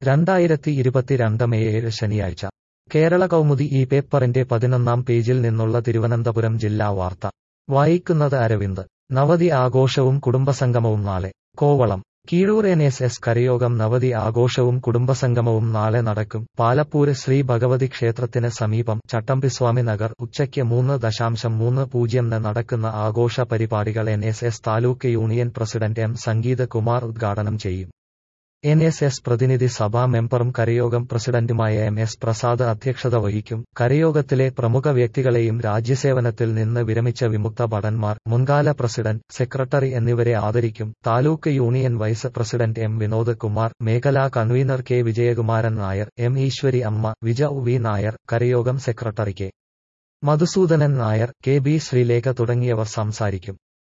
രണ്ടായിരത്തി ഇരുപത്തിരണ്ട് മെയ് ഏഴ് ശനിയാഴ്ച കേരള കൗമുദി ഈ പേപ്പറിന്റെ പതിനൊന്നാം പേജിൽ നിന്നുള്ള തിരുവനന്തപുരം ജില്ലാ വാർത്ത വായിക്കുന്നത് അരവിന്ദ് നവതി ആഘോഷവും കുടുംബസംഗമവും നാളെ Kovalam Keezhur N S S Karayogam നവതി ആഘോഷവും കുടുംബസംഗമവും നാളെ നടക്കും പാലപ്പൂര് ശ്രീ ഭഗവതി ക്ഷേത്രത്തിന് സമീപം ചട്ടമ്പിസ്വാമി നഗർ ഉച്ചയ്ക്ക് മൂന്ന് ദശാംശം മൂന്ന് പൂജ്യംന് നടക്കുന്ന ആഘോഷ പരിപാടികൾ N S S taluk union president M Sangeeth Kumar ഉദ്ഘാടനം ചെയ്യും എൻ എസ് എസ് പ്രതിനിധി സഭാ മെമ്പറും കരയോഗം പ്രസിഡന്റുമായ എം എസ് പ്രസാദ് അധ്യക്ഷത വഹിക്കും കരയോഗത്തിലെ പ്രമുഖ വ്യക്തികളെയും രാജ്യസേവനത്തിൽ നിന്ന് വിരമിച്ച വിമുക്ത ഭടന്മാർ മുൻകാല പ്രസിഡന്റ് സെക്രട്ടറി എന്നിവരെ ആദരിക്കും taluk union vice president M Vinod Kumar മേഖലാ convener K Vijayakumaran Nair M Eswari Amma Vija V Nair Karayogam secretary K Madhusoodanan Nair K B Sreelekha തുടങ്ങിയവർ സംസാരിക്കും